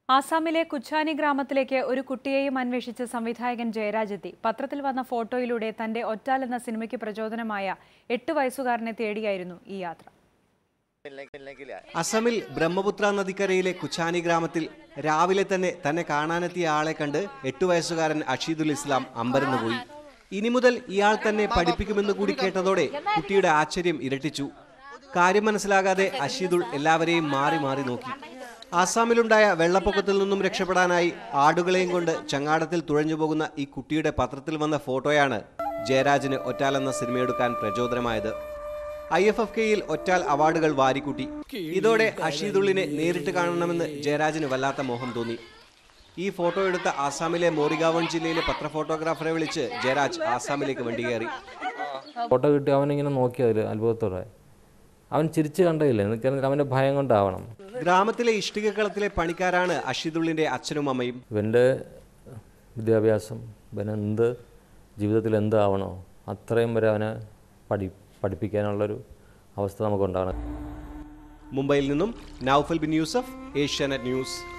ആസാമിലെ കുച്ചാനി ഗ്രാമത്തിലേക്ക് ഒരു കുട്ടിയെയും അന്വേഷിച്ച് സംവിധായകൻ ജയരാജ് എത്തി പത്രത്തിൽ വന്ന ഫോട്ടോയിലൂടെ തന്റെ ഒറ്റാൽ എന്ന സിനിമയ്ക്ക് പ്രചോദനമായ എട്ട് വയസ്സുകാരനെ തേടിയായിരുന്നു ഈ യാത്ര അസമിൽ ബ്രഹ്മപുത്ര നദിക്കരയിലെ കുച്ചാനി ഗ്രാമത്തിൽ രാവിലെ തന്നെ തന്നെ കാണാനെത്തിയ ആളെ കണ്ട് എട്ടു വയസ്സുകാരൻ അഷീദുൽ ഇസ്ലാം അമ്പരന്ന് പോയി ഇനി മുതൽ ഇയാൾ തന്നെ പഠിപ്പിക്കുമെന്ന് കൂടി കേട്ടതോടെ കുട്ടിയുടെ ആശ്ചര്യം ഇരട്ടിച്ചു കാര്യം മനസ്സിലാകാതെ അഷീദുൾ എല്ലാവരെയും മാറി മാറി നോക്കി ആസാമിലുണ്ടായ വെള്ളപ്പൊക്കത്തിൽ നിന്നും രക്ഷപ്പെടാനായി ആടുകളെയും കൊണ്ട് ചങ്ങാടത്തിൽ തുഴഞ്ഞു പോകുന്ന ഈ കുട്ടിയുടെ പത്രത്തിൽ വന്ന ഫോട്ടോയാണ് ജയരാജിന് ഒറ്റാലെന്ന സിനിമയെടുക്കാൻ പ്രചോദനമായത് ഐ എഫ് എഫ് കെയിൽ ഒറ്റാൽ അവാർഡുകൾ വാരിക്കൂട്ടി ഇതോടെ അഷീദുള്ളിനെ നേരിട്ട് കാണണമെന്ന് ജയരാജിന് വല്ലാത്ത മോഹം തോന്നി ഈ ഫോട്ടോ എടുത്ത ആസാമിലെ മോറിഗാവൺ ജില്ലയിലെ പത്രഫോട്ടോഗ്രാഫറെ വിളിച്ച് ജയരാജ് ആസാമിലേക്ക് വണ്ടി കയറി ഫോട്ടോ കിട്ടി അവനിങ്ങനെ നോക്കി അതിൽ അത്ഭുതത്തോടെ അവൻ ചിരിച്ച് കണ്ടില്ല എനിക്കറിയില്ല അവൻ്റെ ഭയം കൊണ്ടാവണം ഗ്രാമത്തിലെ ഇഷ്ടികക്കളത്തിലെ പണിക്കാരാണ് അഷീദുള്ളിന്റെ അച്ഛനും അമ്മയും ഇവൻ്റെ വിദ്യാഭ്യാസം ഇവൻ എന്ത് ജീവിതത്തിൽ എന്താവണോ അത്രയും വരെ അവനെ പഠി പഠിപ്പിക്കാനുള്ളൊരു അവസ്ഥ നമുക്കുണ്ടാകണം മുംബൈയിൽ നിന്നും നൌഫൽ ബിൻ യൂസഫ് ഏഷ്യാനെറ്റ് ന്യൂസ്